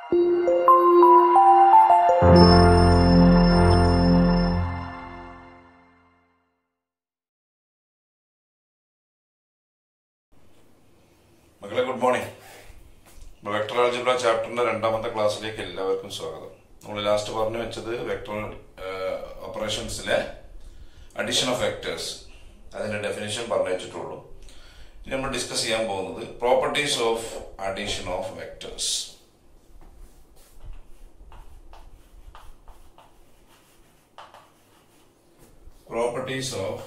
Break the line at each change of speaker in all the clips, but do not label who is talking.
മക്കളെ good morning vector algebra ചാപ്റ്ററിന്റെ രണ്ടാമത്തെ ക്ലാസ്സിലേക്ക് എല്ലാവർക്കും സ്വാഗതം നമ്മൾ ലാസ്റ്റ് പറഞ്ഞു വെച്ചത് വെക്ടർ ഓപ്പറേഷൻസിലെ അഡീഷൻ ഓഫ് വെക്ടേഴ്സ് അതിന്റെ ഡെഫിനേഷൻ പറഞ്ഞു വെച്ചിട്ടുള്ളൂ ഇനി നമ്മൾ ഡിസ്കസ് ചെയ്യാൻ പോകുന്നത് properties of addition of vectors properties of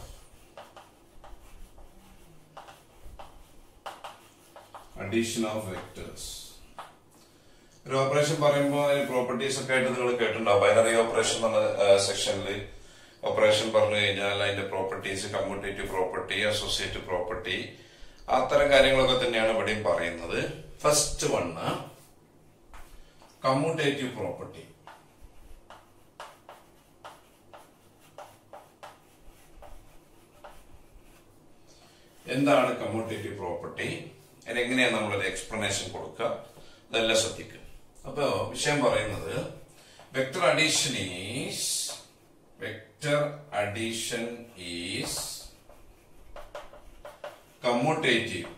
addition of vectors ഒരു ഓപ്പറേഷൻ പറയുമ്പോൾ അതിന് പ്രോപ്പർട്ടീസ് ഒക്കെ ആയിട്ട് നിങ്ങൾ കേട്ടിട്ടുണ്ടാവും ബൈനറി ഓപ്പറേഷൻ എന്ന സെക്ഷനിൽ ഓപ്പറേഷൻ പറഞ്ഞു കഴിഞ്ഞാൽ അതിന്റെ properties commutative property associative property അത്തരം കാര്യങ്ങളൊക്കെ തന്നെയാണ് ഇവിടെയും പറയുന്നത് ഫസ്റ്റ് വണ് കമ്മ്യൂട്ടേറ്റീവ് പ്രോപ്പർട്ടി എന്താണ് കമ്മ്യൂട്ടേറ്റീവ് പ്രോപ്പർട്ടി അതിനെങ്ങനെയാണ് നമ്മളൊരു എക്സ്പ്ലനേഷൻ കൊടുക്കുക ഇതെല്ലാം ശ്രദ്ധിക്കുക അപ്പോ വിഷയം പറയുന്നത് vector addition is vector addition is commutative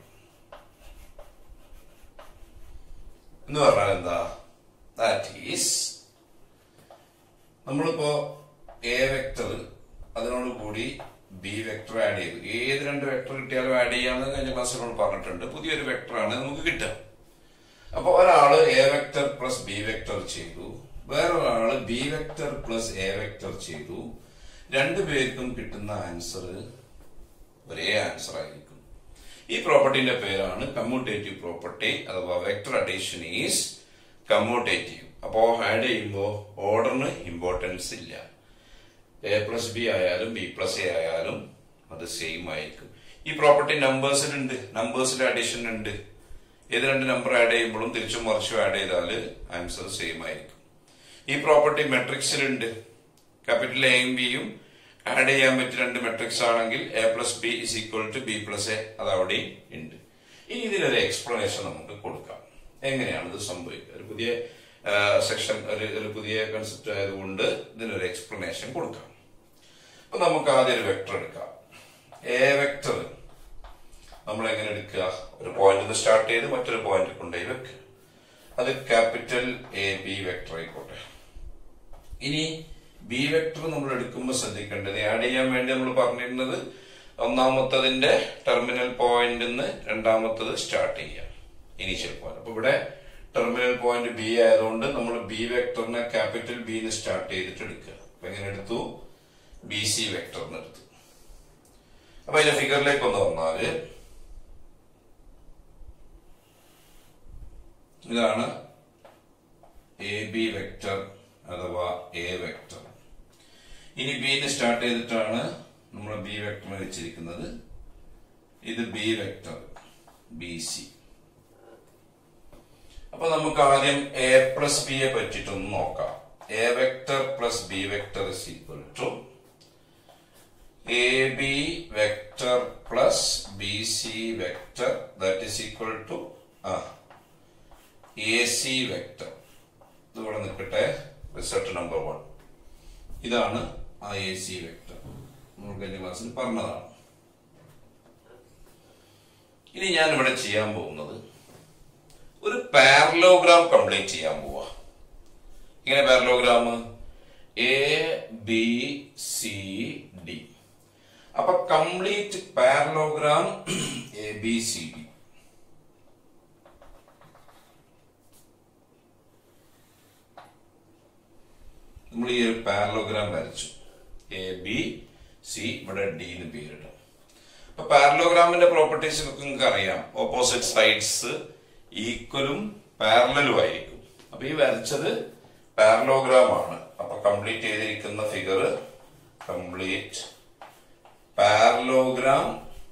എന്ന് പറഞ്ഞാൽ എന്താ ദാറ്റ് ഈസ് നമ്മളിപ്പോ എ വെക്ടർ അതിനോട് കൂടി ബി വെക്ടർ ആഡ് ചെയ്തു ഏത് രണ്ട് വെക്ടർ കിട്ടിയാലും ആഡ് ചെയ്യാമെന്ന് കഴിഞ്ഞ ക്ലാസ്സിൽ നമ്മൾ പറഞ്ഞിട്ടുണ്ട് പുതിയൊരു വെക്ടറാണ് നമുക്ക് കിട്ടുക അപ്പൊ ഒരാള് A vector plus B vector ചെയ്തു വേറൊരാള് B vector plus A vector ചെയ്തു രണ്ടുപേർക്കും കിട്ടുന്ന ആൻസർ ഒരേ ആൻസർ ആയിരിക്കും ഈ പ്രോപ്പർട്ടിന്റെ പേരാണ് കമ്മ്യൂട്ടേറ്റീവ് പ്രോപ്പർട്ടി അഥവാ വെക്ടർ അഡീഷൻ ഈസ് കമ്മ്യൂട്ടേറ്റീവ് അപ്പോ ആഡ് ചെയ്യുമ്പോൾ ഓർഡറിന് ഇമ്പോർട്ടൻസ് ഇല്ല എ പ്ലസ് ബി ആയാലും ബി പ്ലസ് എ ആയാലും അത് സെയിം ആയിരിക്കും ഈ പ്രോപ്പർട്ടി നമ്പേഴ്സിലുണ്ട് നമ്പേഴ്സിൽ അഡീഷൻ ഉണ്ട് ഏത് രണ്ട് നമ്പർ ആഡ് ചെയ്യുമ്പോഴും തിരിച്ചും മറിച്ചും ആഡ് ചെയ്താൽ ആൻസർ സെയിം ആയിരിക്കും ഈ പ്രോപ്പർട്ടി മെട്രിക്സിലുണ്ട് ക്യാപിറ്റൽ എയും ബിയും ആഡ് ചെയ്യാൻ പറ്റിയ രണ്ട് മെട്രിക്സ് ആണെങ്കിൽ A plus B is equal to B plus A അത് അവിടെയും ഉണ്ട് ഇനി ഇതിനൊരു എക്സ്പ്ലനേഷൻ നമുക്ക് കൊടുക്കാം എങ്ങനെയാണ് ഇത് സംഭവിക്കുക ഒരു പുതിയ സെക്ഷൻ ഒരു ഒരു പുതിയ കൺസെപ്റ്റ് ആയതുകൊണ്ട് ഇതിനൊരു എക്സ്പ്ലനേഷൻ കൊടുക്കാം അപ്പൊ നമുക്ക് ആദ്യം ഒരു വെക്ടർ എടുക്കാം എ വെക്ടർ നമ്മൾ എങ്ങനെ എടുക്കുക ഒരു പോയിന്റ് സ്റ്റാർട്ട് ചെയ്ത് മറ്റൊരു പോയിന്റ് കൊണ്ടുപോയി വെക്കുക അത് ക്യാപിറ്റൽ എ ബി വെക്ടർ ആയിക്കോട്ടെ ഇനി ബി വെക്ടർ നമ്മൾ എടുക്കുമ്പോൾ ശ്രദ്ധിക്കേണ്ടത് ആഡ് ചെയ്യാൻ വേണ്ടി നമ്മൾ പറഞ്ഞിരുന്നത് ഒന്നാമത്തതിന്റെ ടെർമിനൽ പോയിന്റ് നിന്ന് രണ്ടാമത്തത് സ്റ്റാർട്ട് ചെയ്യാം ഇനീഷ്യൽ പോയിന്റ് അപ്പൊ ഇവിടെ ടെർമിനൽ പോയിന്റ് ബി ആയതുകൊണ്ട് നമ്മൾ ബി വെക്ടറിനെ ക്യാപിറ്റൽ ബിന്ന് സ്റ്റാർട്ട് ചെയ്തിട്ട് എടുക്കുക അപ്പൊ എങ്ങനെ എടുത്തു ബി സി വെക്ടറിന് എടുത്തു അപ്പൊ അതിന്റെ ഫിഗറിലേക്ക് ഒന്ന് വന്നാല് ഇതാണ് എ ബി വെക്ടർ അഥവാ എ വെക്ടർ ഇനി ബിന്ന് സ്റ്റാർട്ട് ചെയ്തിട്ടാണ് നമ്മൾ ബി വെക്ടർ വെച്ചിരിക്കുന്നത് ഇത് ബി വെക്ടർ ബി സി അപ്പൊ നമുക്ക് ആദ്യം എ പ്ലസ് ബിയെ പറ്റിയിട്ടൊന്ന് നോക്കാം A vector plus B vector is equal to A B vector plus B C vector that is equal to ആ എ സി വെക്ടർ ഇതിവിടെ നിൽക്കട്ടെ റിസൾട്ട് നമ്പർ വൺ ഇതാണ് ആ എ സി വെക്ടർ നമ്മൾ കഴിഞ്ഞ ക്ലാസ്സിൽ പറഞ്ഞതാണ് ഇനി ഞാൻ ഇവിടെ ചെയ്യാൻ പോകുന്നത് ഒരു പാരലോഗ്രാം കംപ്ലീറ്റ് ചെയ്യാൻ പോവാ ഇങ്ങനെ parallelogram A B C D അപ്പൊ complete parallelogram A B C D നമ്മൾ ഈ ഒരു പാരലോഗ്രാം വരച്ചു എ ബി സി ഇവിടെ ഡി എന്ന് പേരിടും അപ്പൊ പാരലോഗ്രാമിന്റെ പ്രോപ്പർട്ടീസ് ഒക്കെ നിങ്ങൾക്ക് അറിയാം ഓപ്പോസിറ്റ് സൈഡ്സ് ഈക്വലും പാരലലും ആയിരിക്കും അപ്പൊ ഈ വരച്ചത് പാരലോഗ്രാം ആണ് അപ്പൊ കംപ്ലീറ്റ് ചെയ്തിരിക്കുന്ന figure complete parallelogram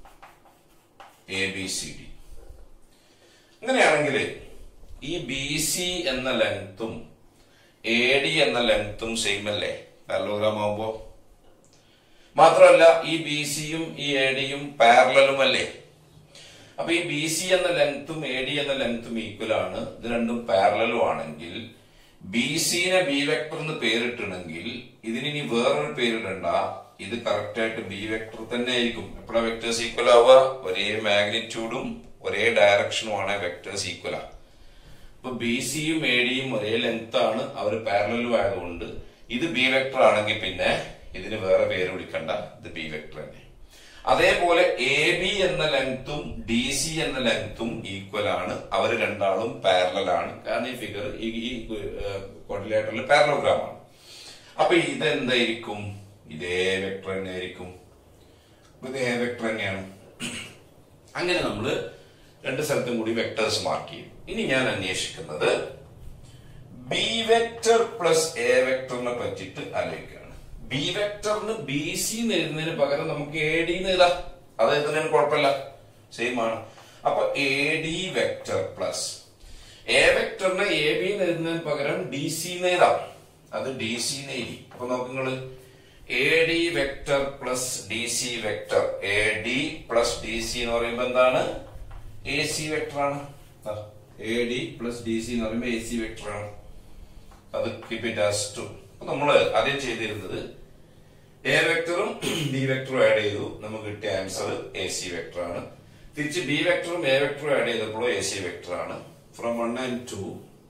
A B C D അങ്ങനെയാണെങ്കിൽ ഈ ബി സി എന്ന ലെങ്ത്തും എ ഡി എന്ന ലെങ്ത്തും സെയിം അല്ലേ പാരലോഗ്രാം ആവുമ്പോ മാത്രമല്ല ഈ ബി സിയും ഈ എ ഡിയും പാരലലും അല്ലേ അപ്പൊ ഈ ബി സി എന്ന ലെങ്ത്തും എ ഡി എന്ന ലെങ്ത്തും ഈക്വൽ ആണ് ഇത് രണ്ടും പാരലലും ആണെങ്കിൽ ബി സിനെ ബി വെക്ടർ എന്ന് പേരിട്ടണമെങ്കിൽ ഇതിന് ഇനി വേറൊരു പേരിടണ്ട ഇത് കറക്റ്റ് ആയിട്ട് ബി വെക്ടർ തന്നെ ആയിരിക്കും എപ്പോഴാ വെക്ടേഴ്സ് ഈക്വൽ ആവുക ഒരേ മാഗ്നിറ്റ്യൂഡും ഒരേ ഡയറക്ഷനും ആണ് വെക്ടേഴ്സ് ഈക്വൽ ആ ഇപ്പൊ ബി സിയും എ ഡിയും ഒരേ ലെങ്ത് ആണ് അവർ പാരലും ആയതുകൊണ്ട് ഇത് ബി വെക്ടർ ആണെങ്കിൽ പിന്നെ ഇതിന് വേറെ പേര് വിളിക്കണ്ട ഇത് ബി വെക്ടർ തന്നെ അതേപോലെ എ ബി എന്ന ലെങ്ത്തും ഡി സി എന്ന ലെങ്ത്തും ഈക്വൽ ആണ് അവർ രണ്ടാളും പാരലൽ ആണ് കാരണം ഈ ഫിഗർ ഈ ക്വാഡ്രിലേറ്ററിൽ പാരലോഗ്രാം ആണ് അപ്പൊ ഇതെന്തായിരിക്കും ഇതേ വെക്ടർ തന്നെ ആയിരിക്കും ഇതേ വെക്ടർ തന്നെയാണ് അങ്ങനെ നമ്മൾ രണ്ട് സ്ഥലത്തും കൂടി വെക്ടേഴ്സ് മാർക്ക് ചെയ്യും ഇനി ഞാൻ അന്വേഷിക്കുന്നത് ബി വെക്ടർ പ്ലസ് എ വെക്ടറിനെ പറ്റിയിട്ട് ആലോചിക്കുകയാണ് ബി വെക്ടറിന് ബി സി എഴുതുന്നതിന് പകരം നമുക്ക് എ ഡി എഴുതാം അത് എഴുതുന്നതിന് കുഴപ്പമില്ല സെയിം ആണ് അപ്പൊ A D vector plus A വെക്ടറിന് എ ബി എഴുതുന്നതിന് പകരം ഡി സി എഴുതാം അത് ഡി സി എഴുതി അപ്പൊ നോക്കുങ്ങള് A D vector plus D C vector A D plus D C എന്ന് പറയുമ്പോ എന്താണ് എ സി വെക്ടർ ആണ് A D plus D C എന്ന് പറയുമ്പോൾ എ സി വെക്ടർ ആണ് അത് കീപ് ഇറ്റ് ആസ് ടു നമ്മൾ ആദ്യം ചെയ്തിരുന്നത് എ വെക്ടറും ബി വെക്ടറും ആഡ് ചെയ്തു നമുക്ക് കിട്ടിയ ആൻസർ എ സി വെക്ടർ ആണ് തിരിച്ച് ബി വെക്ടറും എ വെക്ടറും ആഡ് ചെയ്തപ്പോൾ എ സി വെക്ടർ ആണ് from one and two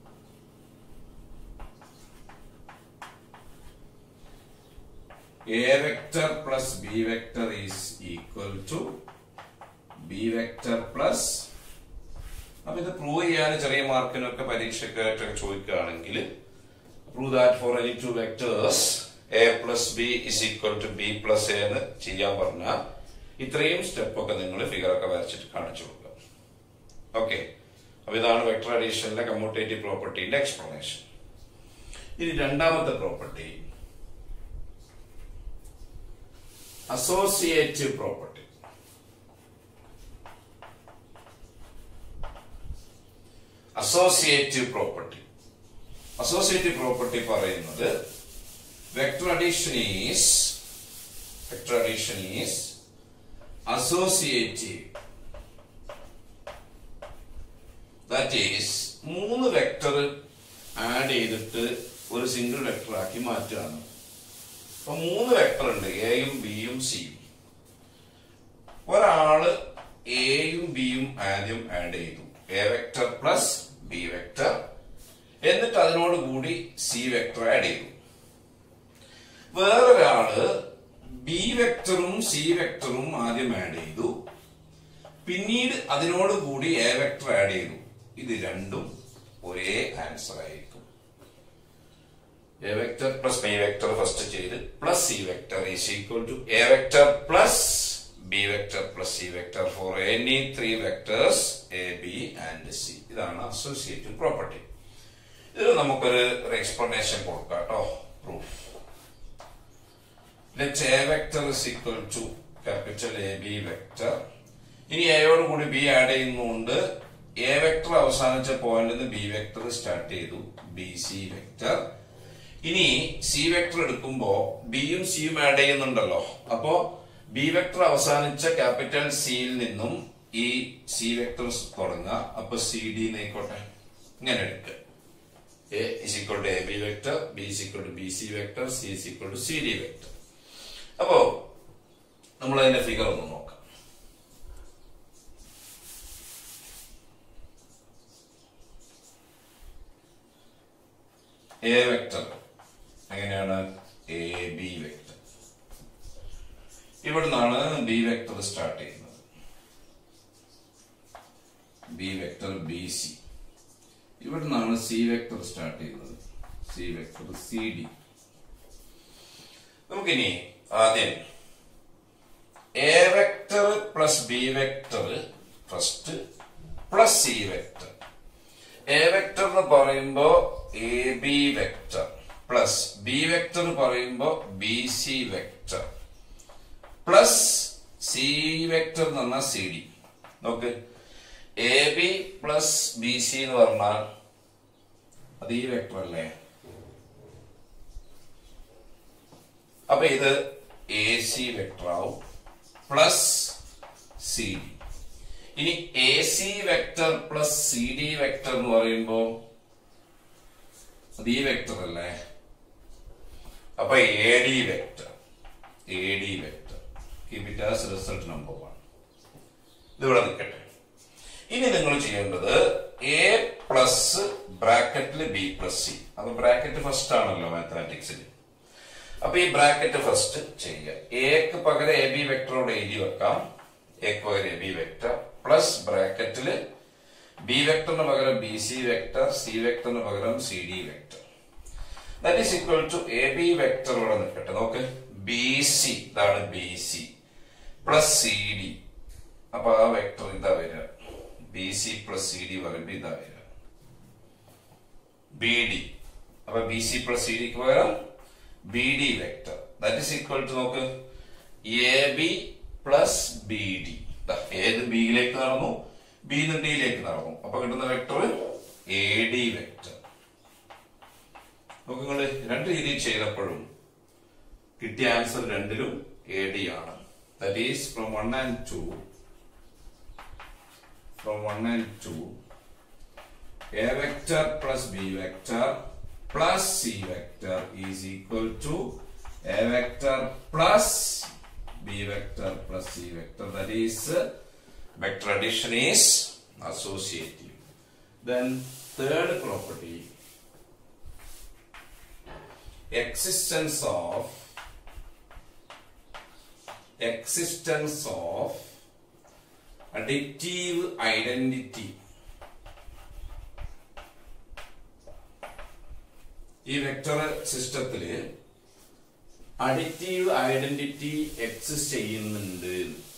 A vector plus B vector is equal to B vector plus അപ്പൊ ഇത് പ്രൂവ് ചെയ്യാൻ ചെറിയ മാർക്കിനൊക്കെ പരീക്ഷയ്ക്കായിട്ടൊക്കെ ചോദിക്കുകയാണെങ്കിൽ prove that for any two vectors A plus B is equal to B plus A എന്ന് ചെയ്യാൻ പറഞ്ഞാൽ ഇത്രയും സ്റ്റെപ്പ് ഒക്കെ നിങ്ങൾ ഫിഗർ ഒക്കെ വരച്ചിട്ട് കാണിച്ചു കൊടുക്കുക ഓക്കെ അപ്പൊ ഇതാണ് വെക്ടർ അഡീഷനിലെ കമ്മ്യൂട്ടേറ്റീവ് പ്രോപ്പർട്ടിന്റെ എക്സ്പ്ലനേഷൻ ഇനി രണ്ടാമത്തെ property associative property associative property associative property പറയുന്നത് vector addition is vector addition is associative that is മൂന്ന് വെക്ടർ ആഡ് ചെയ്തിട്ട് ഒരു സിംഗിൾ വെക്ടർ ആക്കി മാറ്റുകയാണ് അപ്പൊ മൂന്ന് വെക്ടർ ഉണ്ട് എയും ബിയും സിയും ഒരാള് എയും ബിയും ആദ്യം ആഡ് ചെയ്തു A vector plus B vector എന്നിട്ട് അതിനോട് കൂടി സി വെക്ടർ ആഡ് ചെയ്തു വേറൊരാള് ബി വെക്ടറും സി വെക്ടറും ആദ്യം ആഡ് ചെയ്തു പിന്നീട് അതിനോട് കൂടി എ വെക്ടർ ആഡ് ചെയ്തു ഇത് രണ്ടും ഒരേ ആൻസർ ആയിരിക്കും A vector plus B vector first ചെയ്ത് plus C vector is equal to A vector plus B vector plus C vector for any three vectors A B and C ഇതാണ് associative property ഇതിൽ നമുക്കൊരു ഒരു explanation കൊടുക്കാം കേട്ടോ proof let A vector is equal to capital A B vector ഇനി എയോട് കൂടി B add ചെയ്യുന്നതുകൊണ്ട് എ വെക്ടർ അവസാനിച്ച പോയിന്റിൽ നിന്ന് ബി വെക്ടർ സ്റ്റാർട്ട് ചെയ്തു ബി സി വെക്ടർ ഇനി സി വെക്ടർ എടുക്കുമ്പോ ബിയും സിയും ആഡ് ചെയ്യുന്നുണ്ടല്ലോ അപ്പോ ബി വെക്ടർ അവസാനിച്ച ക്യാപിറ്റൽ സിയിൽ നിന്നും ഈ സി വെക്ടർ തുടങ്ങുക അപ്പൊ സി ഡി എന്നായിക്കോട്ടെ ഇങ്ങനെ എടുക്കുക A is equal to A B vector B is equal to B C vector C is equal to C D vector അപ്പോ നമ്മൾ അതിന്റെ ഫിഗർ ഒന്ന് നോക്കാം എ വെക്ടർ എങ്ങനെയാണ് എ ബി വെക്ടർ ഇവിടുന്നാണ് ബി വെക്ടർ സ്റ്റാർട്ട് ചെയ്യുന്നത് ബി വെക്ടർ ബി സി ഇവിടുന്നാണ് C vector start ചെയ്യുന്നത് സി വെക്ടർ സി ഡി നമുക്കിനി ആദ്യം A vector plus B vector first plus C vector A vector എന്ന് പറയുമ്പോ A B vector plus B vector പറയുമ്പോ B C vector plus C vector എന്ന് പറഞ്ഞാൽ C D നോക്ക് A B plus B C എന്ന് പറഞ്ഞാൽ അത് ഈ വെക്ടർ അല്ലേ അപ്പൊ ഇത് എ സി വെക്ടർ ആവും പ്ലസ് സി ഡി ഇനി A C vector plus C D vector എന്ന് പറയുമ്പോ അത് ഈ വെക്ടർ അല്ലേ അപ്പൊ A D vector A D vector keep it as result number one ഇതിവിടെ നിൽക്കട്ടെ ഇനി നിങ്ങൾ ചെയ്യേണ്ടത് എ പ്ലസ് ബ്രാക്കറ്റിൽ ബി പ്ലസ് സി അപ്പൊ ബ്രാക്കറ്റ് ഫസ്റ്റ് ആണല്ലോ മാത്തമാറ്റിക്സിൽ അപ്പൊ ഈ ബ്രാക്കറ്റ് ഫസ്റ്റ് ചെയ്യുക എക്ക് പകരം എ ബി വെക്ടറോട് എഴുതി വെക്കാം എക്ക് പകരം എ ബി വെക്ടർ പ്ലസ് ബ്രാക്കറ്റില് ബി വെക്ടറിന് പകരം ബി സി വെക്ടർ സി വെക്ടറിന് പകരം C D vector that is equal to A B vector ഇവിടെ നിൽക്കട്ടെ നോക്ക് ബി സി ഇതാണ് B C plus C D അപ്പൊ ആ വെക്ടർ ഇതാ വരിക B C plus C D പറയുമ്പോ ഇതാ വരിക ബി ഡി അപ്പൊ ബി സി പ്ലസ് സി ഡിക്ക് പകരം B D vector that is equal to നോക്ക് A B plus B D ഏത് ബിയിലേക്ക് നടന്നു ബി ഡിയിലേക്ക് നടന്നു അപ്പൊ കിട്ടുന്ന വെക്ടർ എ ഡി വെക്ടർ നോക്ക് നിങ്ങള് രണ്ട് രീതിയിൽ ചെയ്തപ്പോഴും കിട്ടിയ ആൻസർ രണ്ടിലും എ ഡി ആണ് that is from one and two from one and two A vector plus B vector plus c vector is equal to a vector plus b vector plus c vector that is uh, vector addition is associative then third property existence of existence of additive identity ഈ vector സിസ്റ്റത്തില് additive identity exist ചെയ്യുന്നുണ്ട്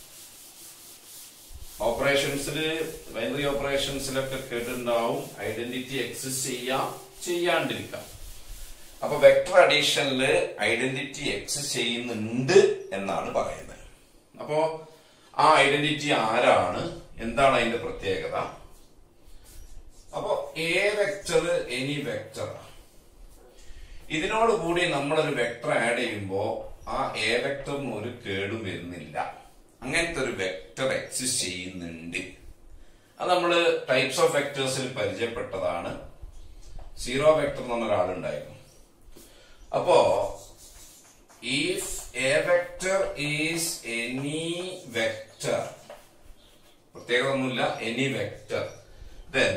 ഓപ്പറേഷൻസില് binary ഓപ്പറേഷൻസിലൊക്കെ കേട്ടിട്ടുണ്ടാവും identity exist ചെയ്യാം ചെയ്യാണ്ടിരിക്കാം അപ്പൊ vector അഡീഷനില് identity exist ചെയ്യുന്നുണ്ട് എന്നാണ് പറയുന്നത് അപ്പോ ആ ഐഡന്റിറ്റി ആരാണ് എന്താണ് അതിന്റെ പ്രത്യേകത അപ്പോ എ വെക്ടർ എനി വെക്ടർ ഇതിനോട് കൂടി നമ്മളൊരു വെക്ടർ ആഡ് ചെയ്യുമ്പോൾ ആ എ വെക്ടറിന് ഒരു കേടും വരുന്നില്ല അങ്ങനത്തെ ഒരു വെക്ടർ എക്സിസ്റ്റ് ചെയ്യുന്നുണ്ട് അത് നമ്മൾ ടൈപ്സ് ഓഫ് വെക്ടേഴ്സിൽ പരിചയപ്പെട്ടതാണ് സീറോ വെക്ടർ എന്ന് പറഞ്ഞ ഒരാളുണ്ടായിരുന്നു അപ്പോ if A vector is any vector പ്രത്യേകത ഒന്നുമില്ല any vector then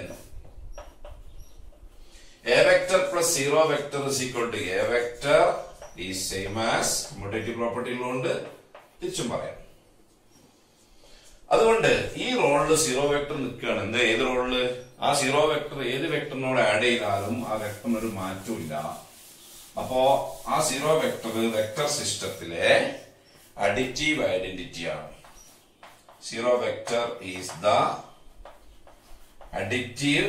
a vector plus zero vector is equal to a vector is same as commutative property ഉള്ളതുകൊണ്ട് തിരിച്ചും പറയാം അതുകൊണ്ട് ഈ റോളില് സീറോ വെക്ടർ നിൽക്കുകയാണ് എന്ത് ഏത് റോളില് ആ സീറോ വെക്ടർ ഏത് വെക്ടറിനോട് ആഡ് ചെയ്താലും ആ വെക്ടറിന് ഒരു മാറ്റമില്ല അപ്പോ ആ സീറോ വെക്ടർ വെക്ടർ സിസ്റ്റത്തിലെ അഡിറ്റീവ് ഐഡന്റിറ്റി ആണ് zero vector is the additive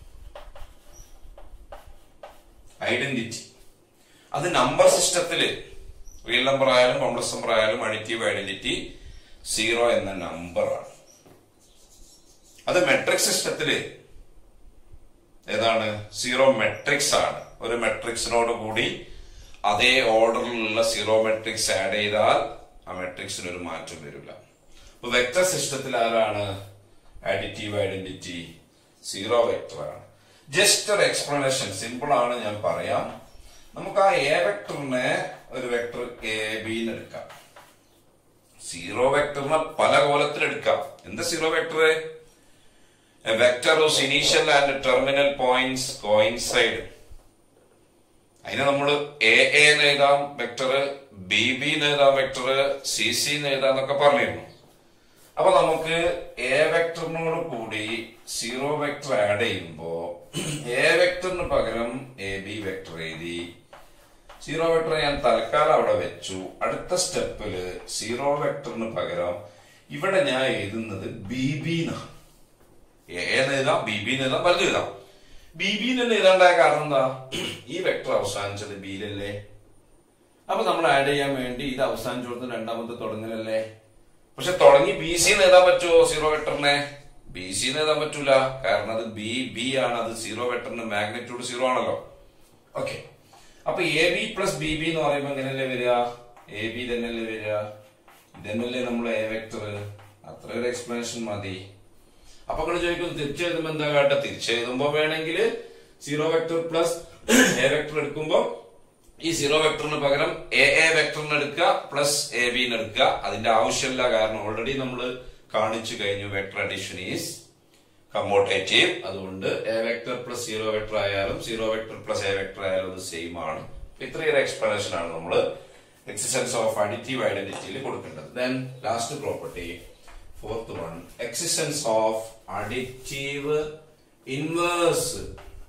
identity അത് നമ്പർ സിസ്റ്റത്തില് റിയൽ നമ്പർ ആയാലും കോംപ്ലക്സ് നമ്പർ ആയാലും അഡിറ്റീവ് ഐഡന്റിറ്റി സീറോ എന്ന നമ്പറാണ് അത് മെട്രിക് സിസ്റ്റത്തില് ഏതാണ് സീറോ മെട്രിക്സ് ആണ് ഒരു മെട്രിക്സിനോട് കൂടി അതേ ഓർഡറിലുള്ള സീറോ മെട്രിക്സ് ആഡ് ചെയ്താൽ ആ മെട്രിക്സിന് ഒരു മാറ്റം വരില്ല അപ്പൊ വെക്ടർ സിസ്റ്റത്തിൽ ആരാണ് അഡിറ്റീവ് ഐഡന്റിറ്റി സീറോ വെക്ടർ ആണ് ജസ്റ്റ് ഒരു എക്സ്പ്ലനേഷൻ സിമ്പിൾ ആണ് ഞാൻ പറയാം നമുക്ക് ആ എ വെക്ടറിനെ ഒരു വെക്ടർ എ ബിന്ന് എടുക്കാം സീറോ വെക്ടറിനെ പല കോലത്തിൽ എടുക്കാം എന്താ zero vector vector of initial and terminal points coincide അതിന് നമ്മൾ എ എന്ന് എഴുതാം വെക്ടർ ബി ബി എന്ന് എഴുതാം വെക്ടർ സി സി എന്ന് എഴുതാം എന്നൊക്കെ പറഞ്ഞിരുന്നു അപ്പൊ നമുക്ക് എ വെക്ടറിനോട് കൂടി സീറോ വെക്ടർ ആഡ് ചെയ്യുമ്പോ എ വെക്ടറിന് പകരം എ ബി വെക്ടർ എഴുതി സീറോ വെക്ടർ ഞാൻ തൽക്കാലം അവിടെ വെച്ചു അടുത്ത സ്റ്റെപ്പില് സീറോ വെക്ടറിന് പകരം ഇവിടെ ഞാൻ എഴുതുന്നത് ബി ബി എന്നാണ് എന്ന് എഴുതാം ബി ബി എന്ന് എഴുതാം വലുത് എഴുതാം ബി ബി തന്നെ എഴുതാണ്ടായ കാരണം എന്താ ഈ വെക്ടർ അവസാനിച്ചത് ബിയിലല്ലേ അപ്പൊ നമ്മൾ ആഡ് ചെയ്യാൻ വേണ്ടി ഇത് അവസാനിച്ചോടത്ത് രണ്ടാമത്തെ തുടങ്ങലല്ലേ പക്ഷെ തുടങ്ങി ബി സി എഴുതാൻ പറ്റുമോ സീറോ വെക്ടറിനെ ബി സി എഴുതാൻ പറ്റൂല കാരണം അത് ബി ബി ആണ് അത് സീറോ വെക്ടറിന്റെ മാഗ്നിറ്റ്യൂഡ് സീറോ ആണല്ലോ ഓക്കെ അപ്പൊ A B plus B B എന്ന് പറയുമ്പോ എങ്ങനെയല്ലേ വരിക എ ബി തന്നെയല്ലേ വരിക ഇതന്നല്ലേ നമ്മൾ എ വെക്ടർ അത്ര ഒരു എക്സ്പ്ലനേഷൻ മതി അപ്പൊ നിങ്ങൾ ചോദിക്കും തിരിച്ചെഴുതുമ്പോ എന്താ കാട്ടുക തിരിച്ചെഴുതുമ്പോ വേണമെങ്കിൽ zero vector plus A vector എടുക്കുമ്പോ ഈ സീറോ വെക്ടറിന് പകരം എ എ വെക്ടറിന് എടുക്കുക പ്ലസ് എ ബിന്ന് എടുക്കുക അതിന്റെ ആവശ്യമില്ല കാരണം ഓൾറെഡി നമ്മൾ കാണിച്ചു കഴിഞ്ഞു വെക്ടർ അഡീഷൻ ഈസ് കമ്മോട്ടേറ്റീവ് അതുകൊണ്ട് A vector plus zero vector ആയാലും zero vector plus A vector ആയാലും അത് സെയിം ആണ് ഇത്രയൊരു എക്സ്പ്ലനേഷൻ ആണ് നമ്മൾ എക്സിസ്റ്റൻസ് ഓഫ് അഡിറ്റീവ് ഐഡന്റിറ്റിയിൽ കൊടുക്കേണ്ടത് then last property fourth one existence of additive inverse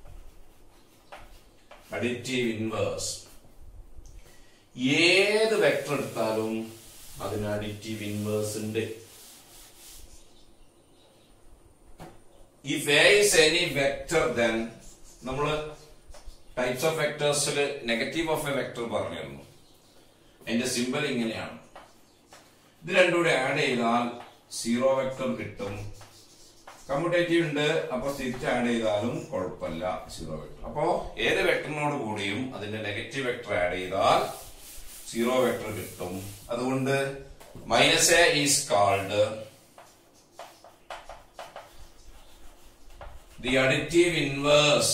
additive inverse ഏത് വെക്ടർ എടുത്താലും അതിന് അഡിറ്റീവ് ഇൻവേഴ്സ് ഉണ്ട് if A is any vector then നമ്മൾ ടൈപ്സ് ഓഫ് വെക്ടേഴ്സിൽ നെഗറ്റീവ് ഓഫ് എ വെക്ടർ പറഞ്ഞിരുന്നു അതിന്റെ സിമ്പൽ ഇങ്ങനെയാണ് ഇത് രണ്ടും കൂടെ ആഡ് ചെയ്താൽ സീറോ വെക്ടർ കിട്ടും കമ്മ്യൂട്ടേറ്റീവ് ഉണ്ട് അപ്പൊ തിരിച്ച് ആഡ് ചെയ്താലും കുഴപ്പമില്ല സീറോ വെക്ടർ അപ്പോ ഏത് വെക്ടറിനോട് കൂടിയും അതിന്റെ നെഗറ്റീവ് വെക്ടർ ആഡ് ചെയ്താൽ സീറോ വെക്ടർ കിട്ടും അതുകൊണ്ട് minus A is called the additive inverse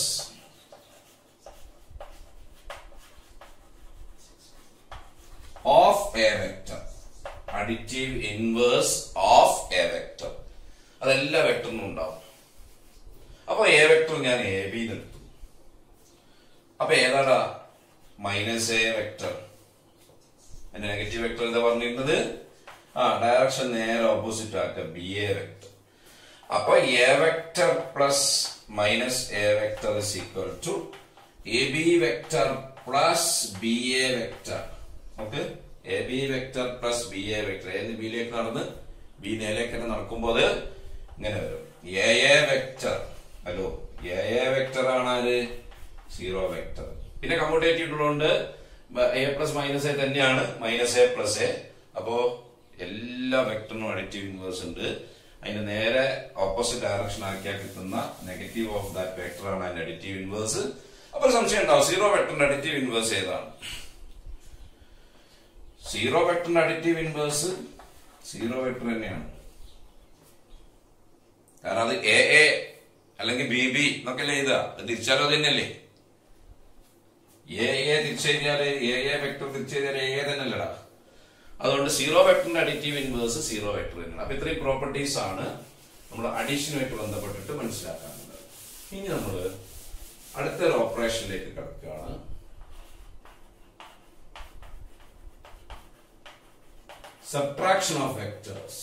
of a vector additive inverse of a vector അതെല്ലാ വെക്ടറിനും ഉണ്ടാവും അപ്പൊ എ വെക്ടർ ഞാൻ എ ബി എടുത്തു അപ്പൊ ഏതാടാ മൈനസ് എ വെക്ടർ എന്റെ നെഗറ്റീവ് വെക്ടർ എന്താ പറഞ്ഞിരുന്നത് ആ ഡയറക്ഷൻ നേരെ ഓപ്പോസിറ്റ് ആക്കുക ബി എ വെക്ടർ അപ്പൊ A vector plus minus A vector is equal to A B vector plus B A vector okay A B vector plus B A vector എന്ന് ബിയിലേക്ക് നടന്ന് B നേലേക്ക് തന്നെ നടക്കുമ്പോൾ അത് ഇങ്ങനെ വരും A A vector hello A A vector ആണ് ആര് സീറോ വെക്ടർ പിന്നെ കമ്മ്യൂട്ടേറ്റീവ് ഉള്ളതുകൊണ്ട് എ പ്ലസ് മൈനസ് എ തന്നെയാണ് മൈനസ് എ പ്ലസ് എ അപ്പോ എല്ലാ വെക്ടറിനും അഡിറ്റീവ് ഇൻവേഴ്സ് ഉണ്ട് അതിന്റെ നേരെ ഓപ്പോസിറ്റ് ഡയറക്ഷൻ ആക്കിയാൽ കിട്ടുന്ന നെഗറ്റീവ് ഓഫ് ദാറ്റ് വെക്ടർ ആണ് അതിന്റെ അഡിറ്റീവ് ഇൻവേഴ്സ് അപ്പൊ ഒരു സംശയം ഉണ്ടാവും സീറോ വെക്ടറിന്റെ അഡിറ്റീവ് ഇൻവേഴ്സ് ഏതാണ് സീറോ വെക്ടറിന്റെ അഡിറ്റീവ് ഇൻവേഴ്സ് സീറോ വെക്ടർ തന്നെയാണ് കാരണം അത് എ എ അല്ലെങ്കിൽ ബി ബി എന്നൊക്കെ അല്ലേ എഴുതുക അത് തിരിച്ചാലോ അത് തന്നെയല്ലേ എ എ തിരിച്ചു കഴിഞ്ഞാല് എ എ വെക്ടർ തിരിച്ചു കഴിഞ്ഞാൽ എ എ തന്നെ അല്ലടാ അതുകൊണ്ട് സീറോ വെക്ടറിന്റെ അഡിറ്റീവ് ഇൻവേഴ്സ് സീറോ വെക്ടർ തന്നെയാണ് അപ്പൊ ഇത്രയും പ്രോപ്പർട്ടീസ് ആണ് നമ്മൾ അഡീഷനുമായിട്ട് ബന്ധപ്പെട്ടിട്ട് മനസ്സിലാക്കാനുള്ളത് ഇനി നമ്മൾ അടുത്തൊരു ഓപ്പറേഷനിലേക്ക് കിടക്കുകയാണ് സബ്ട്രാക്ഷൻ ഓഫ് വെക്ടേഴ്സ്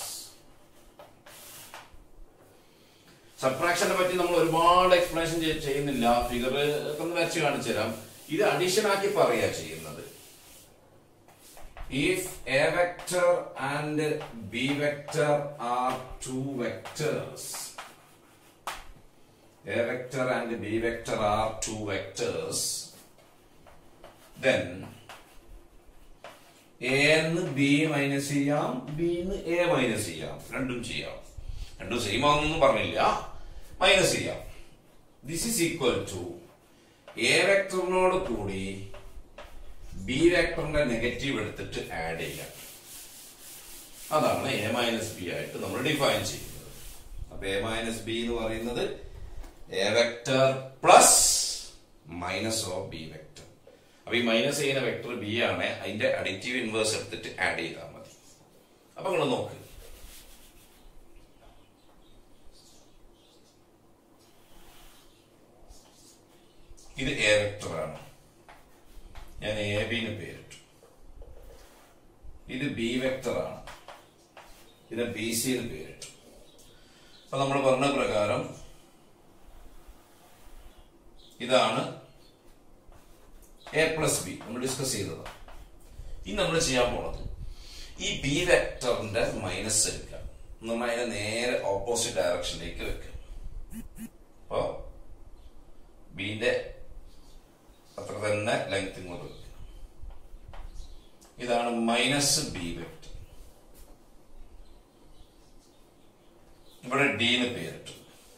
സബ്ട്രാക്ഷനെ പറ്റി നമ്മൾ ഒരുപാട് എക്സ്പ്ലനേഷൻ ചെയ്യുന്നില്ല ഫിഗർ ഒക്കെ ഒന്ന് വരച്ച് കാണിച്ചു തരാം ഇത് അഡീഷൻ ആക്കി പറയാ ചെയ്യുന്നത് if a vector and b vector are two vectors a vector and b vector are two vectors then a ന്ന് b മൈനസ് ചെയ്യാം b ന്ന് a മൈനസ് ചെയ്യാം രണ്ടും ചെയ്യാം രണ്ടും സെയിം ആണെന്നൊന്നും പറഞ്ഞില്ല മൈനസ് ചെയ്യാം this is equal to A വെക്ടറിനോട് കൂടി ബി വെക്ടറിന്റെ നെഗറ്റീവ് എടുത്തിട്ട് ആഡ് ചെയ്യാം അതാണ് എ മൈനസ് ബി ആയിട്ട് നമ്മൾ ഡിഫൈൻ ചെയ്യുന്നത് അപ്പൊ എ മൈനസ് ബി എന്ന് പറയുന്നത് A vector plus minus of B vector അപ്പൊ ഈ മൈനസ് ചെയ്യുന്ന വെക്ടർ ബി ആണ് അതിന്റെ അഡിറ്റീവ് ഇൻവേഴ്സ് എടുത്തിട്ട് ആഡ് ചെയ്താൽ മതി അപ്പൊ നിങ്ങൾ നോക്ക് ഇത് എ വെക്ടർ ആണ് ഞാൻ എ ബിന് പേരിട്ടു ഇത് ബി വെക്ടർ ആണ് ഇത് ബി സി എന്ന് പേരിട്ടു അപ്പൊ നമ്മൾ പറഞ്ഞ പ്രകാരം ഇതാണ് എ പ്ലസ് ബി നമ്മൾ ഡിസ്കസ് ചെയ്തതാണ് ഇനി നമ്മൾ ചെയ്യാൻ പോണത് ഈ ബി വെക്ടറിന്റെ മൈനസ് എടുക്കുക നമ്മൾ അതിനെ നേരെ ഓപ്പോസിറ്റ് ഡയറക്ഷനിലേക്ക് വെക്കുക അപ്പോ ബിന്റെ അത്ര തന്നെ ലെങ്ത് ഇങ്ങോട്ട് വെക്കുക ഇതാണ് മൈനസ് ബി വെക്ടർ ഇവിടെ ഡിന്ന് പേരിട്ടു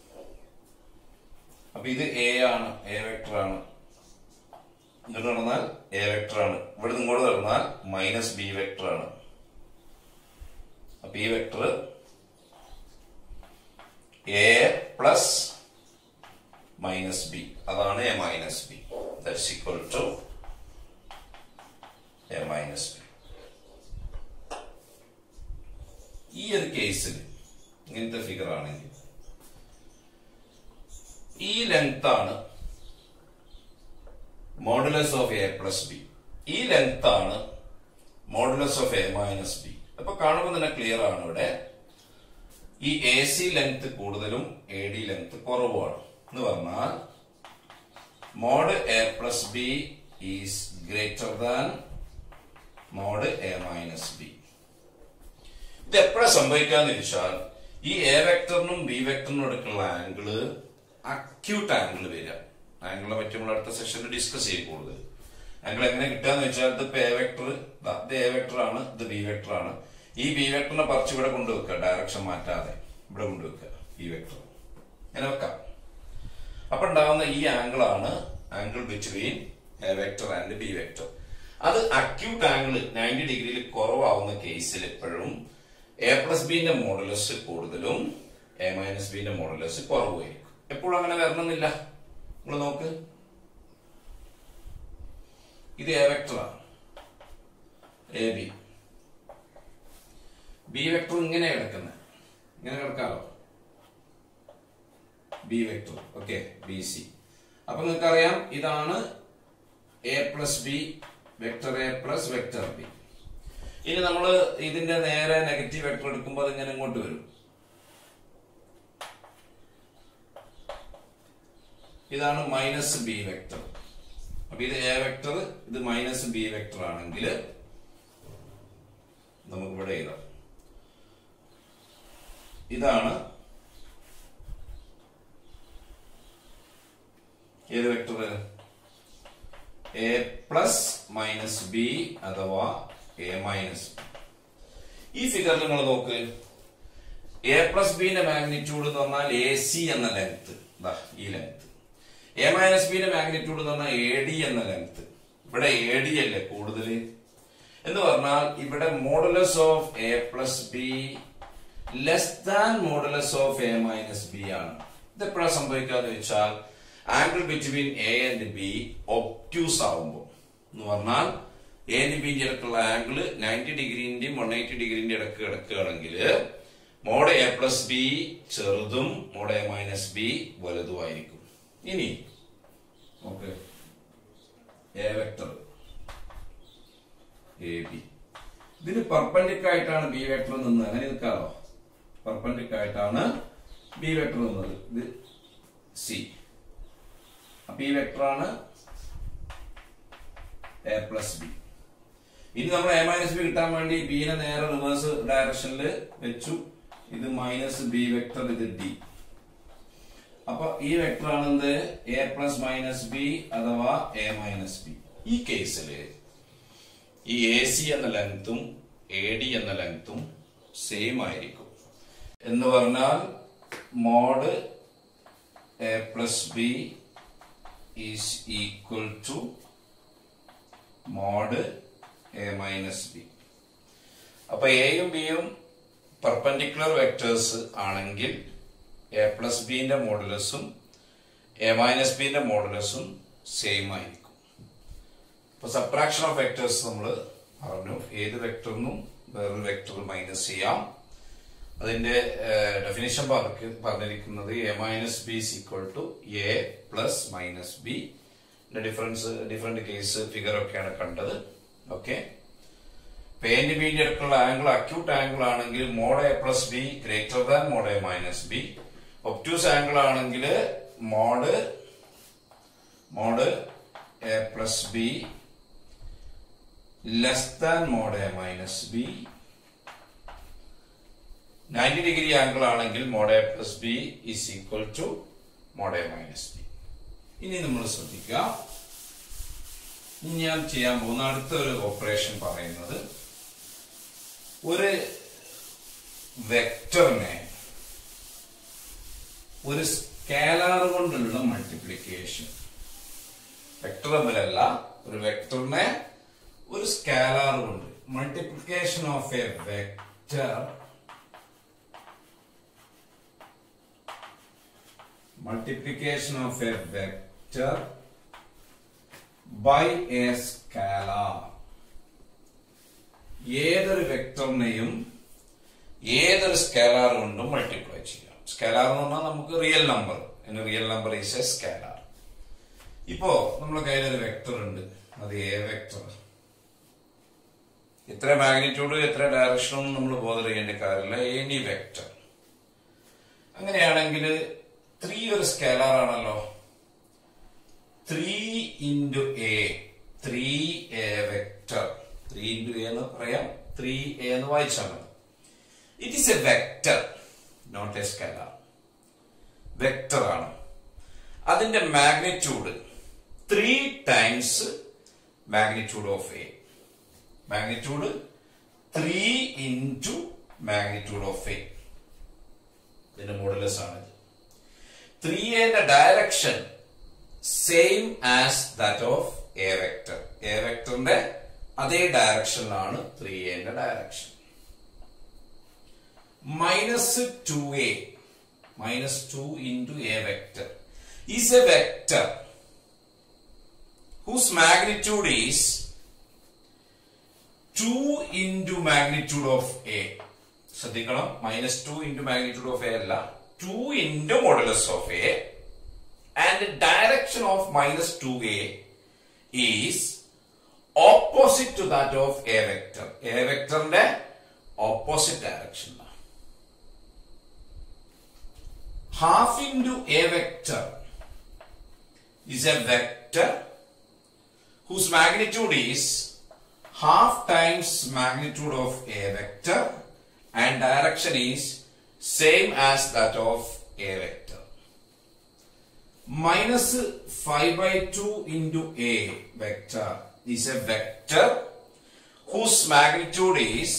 അപ്പൊ ഇത് എ ആണ് എ വെക്ടർ ആണ് ഇങ്ങോട്ട് നടന്നാൽ എ വെക്ടർ ആണ് ഇവിടെ നിന്ന് ഇങ്ങോട്ട് നടന്നാൽ മൈനസ് ബി വെക്ടർ ആണ് അപ്പൊ ഈ vector A plus minus B അതാണ് A minus B that's equal to A minus B ഈ ഒരു കേസിൽ ഇങ്ങനത്തെ ഫിഗർ ആണെങ്കിൽ ഈ ലെങ്ത് ആണ് modulus of A plus B ഈ ലെങ്ത് ആണ് modulus of A minus B അപ്പൊ കാണുമ്പോൾ തന്നെ ക്ലിയർ ആണ് ഇവിടെ ഈ എ സി ലെങ്ത് കൂടുതലും എ ഡി ലെങ്ത് കുറവുമാണ് എന്ന് പറഞ്ഞാൽ mod A plus B is greater than mod A minus B ഇത് എപ്പോഴാണ് സംഭവിക്കാന്ന് ചോദിച്ചാൽ ഈ എ വെക്ടറിനും ബി വെക്ടറിനും എടുക്കുള്ള ആംഗിള് അക്യൂട്ട് ആംഗിൾ വരിക ആംഗിളിനെ പറ്റി നമ്മൾ അടുത്ത സെഷനിൽ ഡിസ്കസ് ചെയ്യും കൂടുതൽ ആംഗിൾ എങ്ങനെ കിട്ടുകയെന്ന് വെച്ചാൽ ഇത് എ വെക്ടർ ഇത് എ വെക്ടർ ആണ് ഇത് ബി വെക്ടർ ആണ് ഈ ബി വെക്ടറിനെ പറിച്ച് ഇവിടെ കൊണ്ടുവെക്കുക ഡയറക്ഷൻ മാറ്റാതെ ഇവിടെ കൊണ്ടുവെക്കുക ഈ വെക്ടർ ഇങ്ങനെ വെക്കാം അപ്പൊ ഉണ്ടാവുന്ന ഈ ആംഗിൾ ആണ് angle between A vector and B vector അത് അക്യൂട്ട് ആംഗിൾ നയൻറ്റി ഡിഗ്രിയിൽ കുറവാവുന്ന കേസിൽ എപ്പോഴും എ പ്ലസ് ബിന്റെ മോഡലസ് കൂടുതലും എ മൈനസ് ബിന്റെ മോഡലസ് കുറവായിരിക്കും എപ്പോഴും അങ്ങനെ വരണമെന്നില്ല നിങ്ങൾ നോക്ക് ഇത് എ വെക്ടറാണ് എ ബി ബി വെക്ടർ ഇങ്ങനെ കിടക്കുന്നത് ഇങ്ങനെ കിടക്കാലോ B vector okay B C അപ്പൊ നിങ്ങൾക്ക് അറിയാം ഇതാണ് A plus B vector A plus vector B ഇനി നമ്മൾ ഇതിന്റെ നേരെ നെഗറ്റീവ് വെക്ടർ എടുക്കുമ്പോൾ അത് ഇങ്ങനെ ഇങ്ങോട്ട് വരും ഇതാണ് മൈനസ് ബി വെക്ടർ അപ്പൊ ഇത് എ വെക്ടർ ഇത് മൈനസ് ബി വെക്ടർ ആണെങ്കിൽ നമുക്ക് ഇവിടെ എഴുതാം ഇതാണ് ഏത് vector A plus minus B അഥവാ എ മൈനസ് ഈ ഫിഗറിൽ നിങ്ങൾ നോക്ക് എ പ്ലസ് ബിന്റെ മാഗ്നിറ്റ്യൂഡ് എന്ന് പറഞ്ഞാൽ എ സി എന്ന ലെങ്ത് ഈ ലെങ്ത് എ മൈനസ് ബിന്റെ മാഗ്നിറ്റ്യൂഡ് എന്ന് പറഞ്ഞാൽ എ ഡി എന്ന ലെങ്ത് ഇവിടെ എ ഡി അല്ലേ കൂടുതൽ എന്ന് പറഞ്ഞാൽ ഇവിടെ modulus of A plus B less than modulus of A minus B ആണ് ഇത് എപ്പോഴാണ് സംഭവിക്കാന്ന് വെച്ചാൽ angle between A and B obtuse ആവുമ്പോൾ എന്ന് പറഞ്ഞാൽ എ ആൻഡ് ബിന്റെ ഇടക്കുള്ള ആംഗിൾ നയൻറ്റി ഡിഗ്രിന്റെയും വൺ എയ്റ്റി ഡിഗ്രിന്റെ ഇടക്ക് കിടക്കുകയാണെങ്കിൽ മോഡ് എ പ്ലസ് ബി ചെറുതും മോഡ് എ മൈനസ് ബി വലുതുമായിരിക്കും ഇനി okay A vector A B ഇതിന് പെർപെൻഡിക് ആയിട്ടാണ് ബി വെക്ടർ നിന്നത് അങ്ങനെ നിൽക്കാറോ പെർപെൻഡിക് ആയിട്ടാണ് ബി വെക്ടർ നിന്നത് ഇത് സി അപ്പൊ ഈ വെക്ടറാണ് എ പ്ലസ് ബി ഇനി നമ്മൾ എ മൈനസ് ബി കിട്ടാൻ വേണ്ടി ബിനെ നേരെ റിവേഴ്സ് ഡയറക്ഷനിൽ വെച്ചു ഇത് മൈനസ് ബി വെക്ടർ ഇത് ഡി അപ്പൊ ഈ വെക്ടർ ആണ് എന്ത് എ പ്ലസ് മൈനസ് ബി അഥവാ എ മൈനസ് ബി ഈ കേസിൽ ഈ എ സി എന്ന ലെങ്തും എ ഡി എന്ന ലെങ്തും സെയിം ആയിരിക്കും എന്ന് പറഞ്ഞാൽ mod A plus B is equal to mod A minus B അപ്പൊ എയും ബിയും പെർപെൻഡിക്കുലർ വെക്ടേഴ്സ് ആണെങ്കിൽ എ പ്ലസ് ബിന്റെ മോഡുലസും എ മൈനസ് ബിന്റെ മോഡുലസും സെയിം ആയിരിക്കും ഇപ്പൊ സബ്ട്രാക്ഷൻ ഓഫ് വെക്ടേഴ്സ് നമ്മൾ പറഞ്ഞു ഏത് വെക്ടറിനും വേറൊരു വെക്ടർ മൈനസ് ചെയ്യാം അതിന്റെ ഡെഫിനിഷൻ പറഞ്ഞിരിക്കുന്നത് A minus B is equal to A plus minus B difference different case figure ഒക്കെയാണ് കണ്ടത് ഓക്കെ പേന്റ് ബിന്റെ അടുത്തുള്ള ആംഗിൾ അക്യൂട്ട് ആംഗിൾ ആണെങ്കിൽ mod A plus B greater than mod A minus B obtuse angle ആണെങ്കിൽ mod mod A plus B less than mod A minus B ninety degree angle ആണെങ്കിൽ mod A plus B is equal to mod A minus B ഇനി നമ്മൾ ശ്രദ്ധിക്കുക ഇനി ഞാൻ ചെയ്യാൻ പോകുന്ന അടുത്ത ഒരു ഓപ്പറേഷൻ പറയുന്നത് ഒരു വെക്ടറിനെ ഒരു സ്കാലാർ കൊണ്ടുള്ള മൾട്ടിപ്ലിക്കേഷൻ വെക്ടർ തമ്മിലല്ല ഒരു വെക്ടറിനെ ഒരു സ്കാലാർ കൊണ്ട് multiplication of A vector multiplication of a vector by a scalar ഏതൊരു വെക്ടറിനെയും ഏതൊരു സ്കാലാർ കൊണ്ടും മൾട്ടിപ്ലൈ ചെയ്യാം സ്കാലാർ എന്ന് പറഞ്ഞാൽ നമുക്ക് real number real number is a scalar ഇപ്പോ നമ്മുടെ കയ്യിൽ ഒരു വെക്ടർ ഉണ്ട് അത് എ വെക്ടർ എത്ര മാഗ്നിറ്റ്യൂഡ് എത്ര ഡയറക്ഷനും നമ്മൾ ബോധർ ചെയ്യേണ്ട കാര്യമില്ല എനി വെക്ടർ അങ്ങനെയാണെങ്കിൽ ത്രീ ഒരു സ്കേലാർ ആണല്ലോ three into A three A vector three into A എന്ന് പറയാം ത്രീ എ എന്ന് വായിച്ചാൽ മതി it is A vector not a scalar vector ആണ് അതിന്റെ magnitude three times magnitude of A magnitude three into magnitude of A ഇതിന്റെ modulus ആണ് three എന്റെ direction same as that of A vector A വെക്ടറിന്റെ അതേ ഡയറക്ഷനിലാണ് ത്രീ എന്റെ direction minus two A minus two into A vector is A vector whose magnitude is 2 into magnitude of A. ശ്രദ്ധിക്കണം minus two into magnitude of A അല്ല two into modulus of A and direction of minus two A is opposite to that of A vector A വെക്ടറിന്റെ opposite direction half into A vector is a vector whose magnitude is half times magnitude of a vector and direction is same as that of a vector. Minus 5 by 2 into a vector is a vector whose magnitude is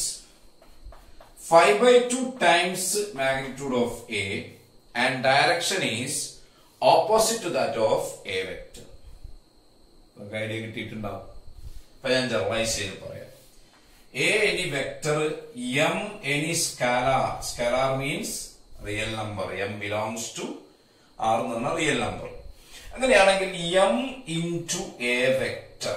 5 by 2 times magnitude of a and direction is opposite to that of a vector. നമുക്ക് idea കിട്ടിയിട്ടുണ്ടാവും അപ്പൊ ഞാൻ generalise ചെയ്ത് പറയാം A any vector M any scalar scalar means real number M belongs to R എന്ന് പറഞ്ഞാൽ real number അങ്ങനെയാണെങ്കിൽ M into A vector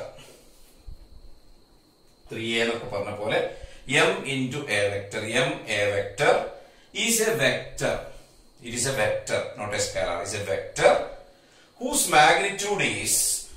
three എന്നൊക്കെ പറഞ്ഞ പോലെ M into A vector M A vector is A vector it is A vector not a scalar is a vector whose magnitude is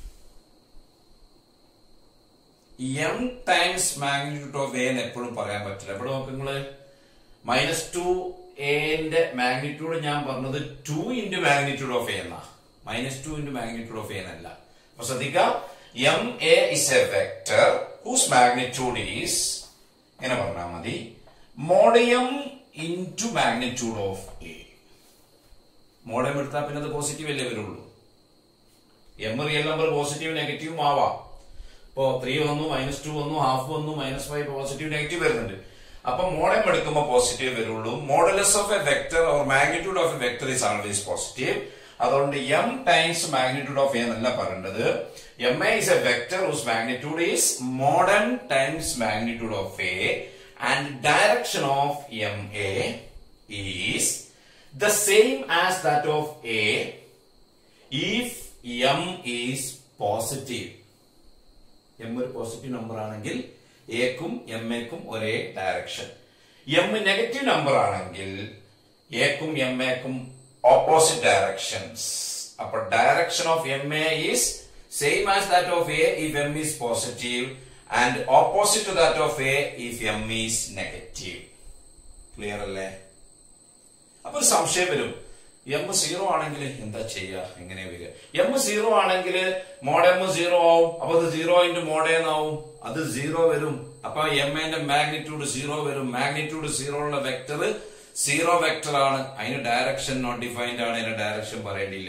M times magnitude of A എന്ന് എപ്പോഴും പറയാൻ പറ്റില്ല എവിടെ നോക്ക് നിങ്ങള് മൈനസ് ടു എന്റെ മാഗ്നിറ്റ്യൂഡ് ഞാൻ പറഞ്ഞത് two into magnitude of A എന്നാ minus two into magnitude of A എന്നല്ല അപ്പൊ ശ്രദ്ധിക്കാം M A is a vector whose magnitude is എങ്ങനെ പറഞ്ഞാൽ മതി mod M into magnitude of A mod M എടുത്താൽ പിന്നെ അത് പോസിറ്റീവ് അല്ലേ വരുള്ളൂ എം റിയൽ നമ്പർ പോസിറ്റീവ് നെഗറ്റീവും ആവാം ഇപ്പോ ത്രീ വന്നു മൈനസ് ടു വന്നു ഹാഫ് വന്നു മൈനസ് ഫൈവ് പോസിറ്റീവ് നെഗറ്റീവ് വരുന്നുണ്ട് അപ്പൊ മോഡം എടുക്കുമ്പോൾ പോസിറ്റീവ് വരുള്ളൂ modulus of A vector or magnitude of A vector is always positive അതുകൊണ്ട് M times magnitude of A എന്നല്ല പറയേണ്ടത് M A is a vector whose magnitude is mod M times magnitude of A and direction of M A is the same as that of A if m is positive M ഒരു positive number ആണെങ്കിൽ എക്കും M എക്കും ഒരേ direction M negative number ആണെങ്കിൽ എക്കും M എക്കും opposite directions അപ്പൊ direction of M A is same as that of A if M is positive and opposite to that of A if M is negative clear അല്ലേ അപ്പൊ ഒരു സംശയം വരും M zero ആണെങ്കിൽ എന്താ ചെയ്യുക എങ്ങനെ വരിക എം സീറോ ആണെങ്കിൽ മോഡ് എം സീറോ ആവും അപ്പൊ അത് സീറോ ഇൻറ്റു മോഡ് എന്നാവും അത് സീറോ വരും അപ്പൊ എം എന്റെ മാഗ്നിറ്റ്യൂഡ് സീറോ വരും മാഗ്നിറ്റ്യൂഡ് സീറോ ഉള്ള വെക്ടർ സീറോ വെക്ടർ ആണ് അതിന് ഡയറക്ഷൻ നോട്ട് ഡിഫൈൻഡ് ആണ് അതിന്റെ ഡയറക്ഷൻ പറയേണ്ടിയില്ല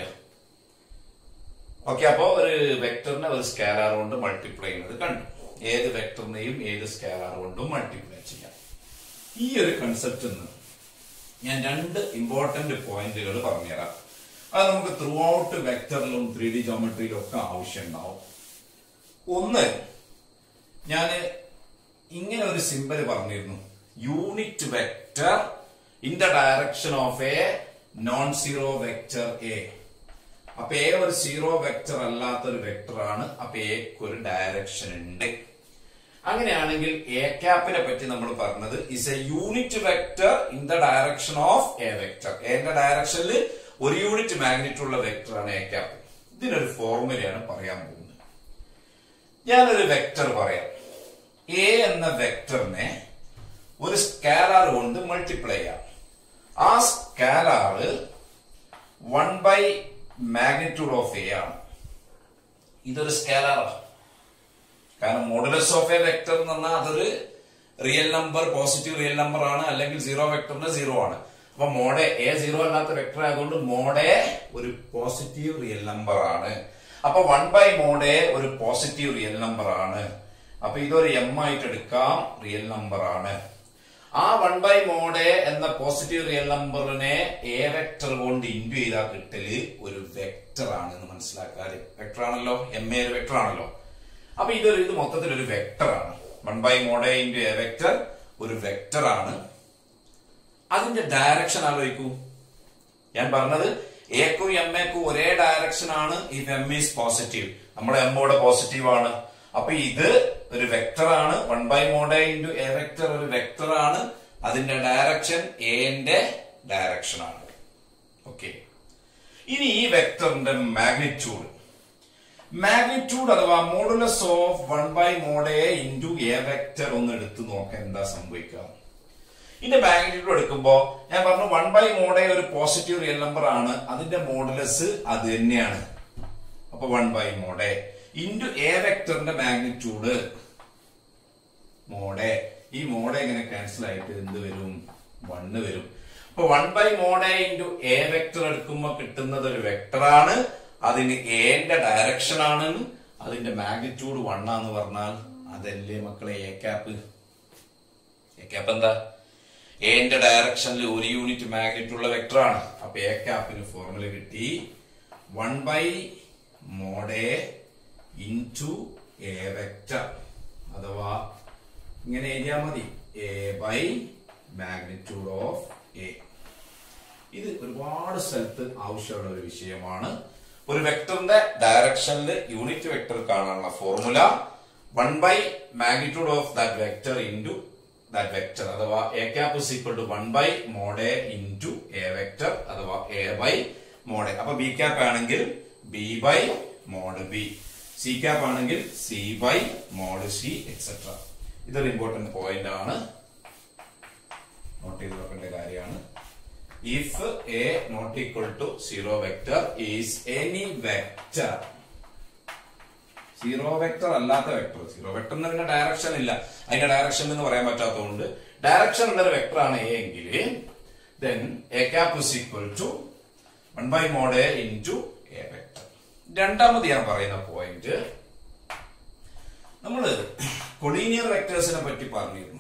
ഓക്കെ അപ്പോ ഒരു വെക്ടറിനെ ഒരു സ്കാലാർ കൊണ്ട് മൾട്ടിപ്ലൈ ചെയ്യുന്നത് കണ്ടു ഏത് വെക്ടറിനെയും ഏത് സ്കാലാർ കൊണ്ടും മൾട്ടിപ്ലൈ ചെയ്യാം ഈ ഒരു കൺസെപ്റ്റ് ഞാൻ രണ്ട് ഇമ്പോർട്ടന്റ് പോയിന്റുകൾ പറഞ്ഞുതരാം അത് നമുക്ക് ത്രൂ ഔട്ട് വെക്ടറിലും ത്രീ ഡി ജോമെട്രിയിലും ഒക്കെ ആവശ്യമുണ്ടാവും ഒന്ന് ഞാൻ ഇങ്ങനെ ഒരു സിമ്പൽ പറഞ്ഞിരുന്നു unit vector in the direction of a non zero vector A അപ്പൊ എ ഒരു സീറോ വെക്ടർ അല്ലാത്ത ഒരു വെക്ടർ ആണ് അപ്പൊ എക്ക് ഒരു ഡയറക്ഷൻ ഉണ്ട് അങ്ങനെയാണെങ്കിൽ എ ക്യാപ്പിനെ പറ്റി നമ്മൾ പറഞ്ഞത് is a unit vector in the direction of A vector എന്റെ ഡയറക്ഷനിൽ ഒരു യൂണിറ്റ് മാഗ്നിറ്റ് ഉള്ള വെക്ടർ ആണ് എ ക്യാപ്പ് ഇതിനൊരു ഫോർമുലയാണ് പറയാൻ പോകുന്നത് ഞാനൊരു വെക്ടർ പറയാം എ എന്ന വെക്ടറിനെ ഒരു സ്കാലാർ കൊണ്ട് മൾട്ടിപ്ലൈ ചെയ്യാം ആ scalar one by magnitude of A ആണ് ഇതൊരു സ്കാലാറാണ് കാരണം മോഡുലസ് ഓഫ് എ വെക്ടർ എന്ന് പറഞ്ഞാൽ അതൊരു real number positive real number ആണ് അല്ലെങ്കിൽ സീറോ വെക്ടറിന്റെ സീറോ ആണ് അപ്പൊ മോഡെ എ സീറോ അല്ലാത്ത വെക്ടർ ആയതുകൊണ്ട് മോഡെ ഒരു പോസിറ്റീവ് റിയൽ നമ്പർ ആണ് അപ്പൊ വൺ ബൈ മോഡെ ഒരു പോസിറ്റീവ് റിയൽ നമ്പർ ആണ് അപ്പൊ ഇതൊരു എം ആയിട്ട് എടുക്കാം റിയൽ നമ്പർ ആണ് ആ വൺ ബൈ മോഡെ എന്ന പോസിറ്റീവ് റിയൽ നമ്പറിനെ എ വെക്ടർ കൊണ്ട് ഇൻഡു ചെയ്താൽ കിട്ടല് ഒരു വെക്ടർ ആണ് എന്ന് മനസ്സിലാക്കാറ് വെക്ടർ ആണല്ലോ എം എ ഒരു വെക്ടർ ആണല്ലോ അപ്പൊ ഇതൊരു ഇത് മൊത്തത്തിൽ ഒരു വെക്ടർ ആണ് one by mod A into A vector ഒരു വെക്ടർ ആണ് അതിന്റെ ഡയറക്ഷൻ ആലോചിക്കൂ ഞാൻ പറഞ്ഞത് എക്കും എം എക്കും ഒരേ ഡയറക്ഷൻ ആണ് ഇഫ് എം ഈസ് പോസിറ്റീവ് നമ്മുടെ എം ഇവിടെ പോസിറ്റീവ് ആണ് അപ്പൊ ഇത് ഒരു വെക്ടർ ആണ് one by mod A into A vector ഒരു വെക്ടർ ആണ് അതിന്റെ ഡയറക്ഷൻ എന്റെ ഡയറക്ഷൻ ആണ് ഓക്കെ ഇനി ഈ വെക്ടറിന്റെ മാഗ്നിറ്റ്യൂഡ് മാഗ്നിറ്റ്യൂഡ് അഥവാ modulus of one by mod A into A vector ഒന്ന് എടുത്തു നോക്കാൻ എന്താ സംഭവിക്കുക ഇതിന്റെ മാഗ്നിറ്റ്യൂഡ് എടുക്കുമ്പോ ഞാൻ പറഞ്ഞു വൺ ബൈ മോഡെ ഒരു പോസിറ്റീവ് റിയൽ നമ്പർ ആണ് അതിന്റെ മോഡുലസ് അത് തന്നെയാണ് അപ്പൊ one by mod A into A വെക്ടറിന്റെ മാഗ്നിറ്റ്യൂഡ് മോഡെ ഈ മോഡെ ഇങ്ങനെ ക്യാൻസൽ ആയിട്ട് എന്ത് വരും വണ്ണ് വരും അപ്പൊ one by mod A into A vector എടുക്കുമ്പോ കിട്ടുന്നത് ഒരു വെക്ടറാണ് അതിന് എന്റെ ഡയറക്ഷൻ ആണ് അതിന്റെ മാഗ്നിറ്റ്യൂഡ് വൺ ആന്ന് പറഞ്ഞാൽ അതല്ലേ മക്കളെ എ ക്യാപ്പ് എ ക്യാപ്പ് എന്താ എന്റെ ഡയറക്ഷനിൽ ഒരു യൂണിറ്റ് മാഗ്നിറ്റ്യൂഡ് ഉള്ള വെക്ടർ ആണ് അപ്പൊ എ ക്യാപ്പിന് ഫോർമുല കിട്ടി one by mod A into A vector അഥവാ ഇങ്ങനെ എഴുതിയാൽ മതി A by magnitude of A ഇത് ഒരുപാട് സ്ഥലത്ത് ആവശ്യമുള്ള ഒരു വിഷയമാണ് ഒരു വെക്ടറിന്റെ ഡയറക്ഷനിൽ യൂണിറ്റ് വെക്ടർ കാണാനുള്ള formula one by magnitude of that vector into that vector അഥവാ A cap is equal to one by mod A into A vector അഥവാ എ ബൈ മോഡെ അപ്പൊ ബി ക്യാപ്പ് ആണെങ്കിൽ B by mod B C cap ആണെങ്കിൽ C by mod C etcetera ഇതൊരു important point ആണ് note ചെയ്ത് വെക്കേണ്ട കാര്യമാണ് if A not equal to zero vector is any vector zero vector അല്ലാത്ത vector സീറോ വെക്ടറിന് പിന്നെ ഡയറക്ഷൻ ഇല്ല അതിന്റെ ഡയറക്ഷൻ എന്ന് പറയാൻ പറ്റാത്തതുകൊണ്ട് ഡയറക്ഷൻ ഉള്ള ഒരു വെക്ടർ ആണ് എ എങ്കിൽ then A cap is equal to one by mod A into A vector രണ്ടാമത് ഞാൻ പറയുന്ന പോയിന്റ് നമ്മള് കൊളീനിയർ വെക്ടേഴ്സിനെ പറ്റി പറഞ്ഞിരുന്നു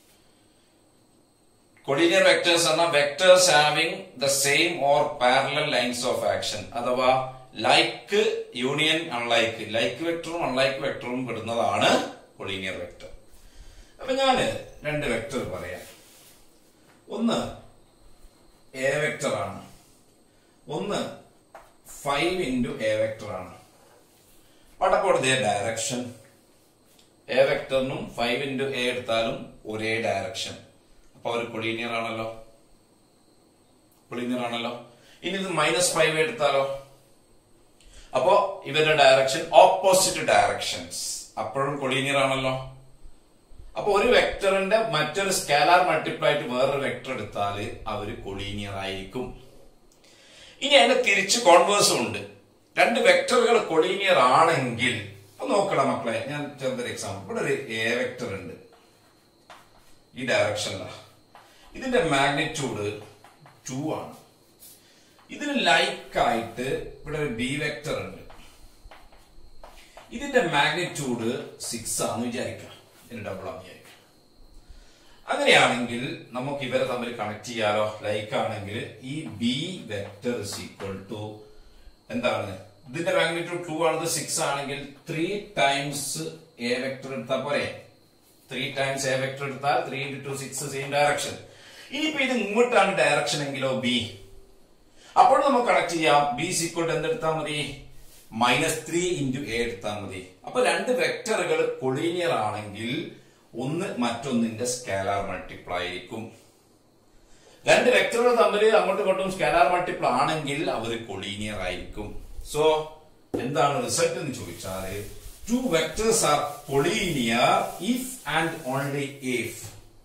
കൊളീനിയർ വെക്ടേഴ്സ് എന്ന vectors having the same or parallel lines of action അഥവാ ലൈക്ക് യൂണിയൻ അൺലൈക്ക് ലൈക്ക് വെക്ടറും അൺലൈക്ക് വെക്ടറും പെടുന്നതാണ് കൊളീനിയർ വെക്ടർ അപ്പൊ ഞാന് രണ്ട് വെക്ടർ പറയാം ഒന്ന് എ വെക്ടർ ആണ് ഒന്ന് ഫൈവ് ഇൻറ്റു എ വെക്ടർ ആണ് പടപ്പോൾ ഡയറക്ഷൻ എ വെക്ടറിനും ഫൈവ് ഇൻറ്റു എ എടുത്താലും ഒരേ ഡയറക്ഷൻ അപ്പൊ അവർ കൊളീനിയർ ആണല്ലോ കൊളീനിയർ ആണല്ലോ ഇനി ഇത് മൈനസ് ഫൈവ് എടുത്താലോ അപ്പോ ഇവരുടെ ഡയറക്ഷൻ ഓപ്പോസിറ്റ് ഡയറക്ഷൻസ് അപ്പോഴും കൊളീനിയർ ആണല്ലോ അപ്പൊ ഒരു വെക്ടറിന്റെ മറ്റൊരു സ്കാലാർ മൾട്ടിപ്ലൈ ആയിട്ട് വേറൊരു വെക്ടർ എടുത്താൽ അവര് കൊളീനിയർ ആയിരിക്കും ഇനി അതിന്റെ തിരിച്ച് കോൺവേഴ്സും ഉണ്ട് രണ്ട് വെക്ടറുകൾ കൊളീനിയർ ആണെങ്കിൽ അപ്പൊ നോക്കണം മക്കളെ ഞാൻ ചെറുതൊരു എക്സാമ്പിൾ ഇവിടെ ഒരു എ വെക്ടർ ഉണ്ട് ഈ ഡയറക്ഷനിലാണ് ഇതിന്റെ മാഗ്നിറ്റ്യൂഡ് ടു ആണ് ഇതിന് ലൈക്ക് ആയിട്ട് ഇവിടെ ഒരു ബി വെക്ടർ ഉണ്ട് ഇതിന്റെ മാഗ്നിറ്റ്യൂഡ് സിക്സ് ആണെന്ന് വിചാരിക്കാം ഇതിന് ഡബിൾ ആണെന്ന് വിചാരിക്കാം അങ്ങനെയാണെങ്കിൽ നമുക്ക് ഇവരെ തമ്മിൽ കണക്ട് ചെയ്യാലോ ലൈക്ക് ആണെങ്കിൽ ഈ B vector is equal to എന്താണ് ഇതിന്റെ മാഗ്നിറ്റ്യൂഡ് ടു ആണത് സിക്സ് ആണെങ്കിൽ ത്രീ ടൈംസ് എ വെക്ടർ എടുത്താൽ പോരെ ത്രീ ടൈംസ് എ വെക്ടർ എടുത്താൽ three into two six same direction ഇനിയിപ്പോ ഇത് ഇങ്ങോട്ടാണ് ഡയറക്ഷൻ എങ്കിലോ ബി അപ്പോൾ നമുക്ക് കണക്ട് ചെയ്യാം ബി സിക്വൾ എന്തെടുത്താൽ മതി മൈനസ് ത്രീ ഇൻറ്റു എ എടുത്താൽ മതി അപ്പൊ രണ്ട് വെക്ടറുകൾ കൊളീനിയർ ആണെങ്കിൽ ഒന്ന് മറ്റൊന്നിന്റെ സ്കാലാർ മൾട്ടിപ്പിൾ ആയിരിക്കും രണ്ട് വെക്ടറുകൾ തമ്മിൽ അങ്ങോട്ടും ഇങ്ങോട്ടും സ്കാലാർ മൾട്ടിപ്പിൾ ആണെങ്കിൽ അവർ കൊളീനിയർ ആയിരിക്കും സോ എന്താണ് റിസൾട്ട് എന്ന് ചോദിച്ചാൽ two vectors are collinear if and only if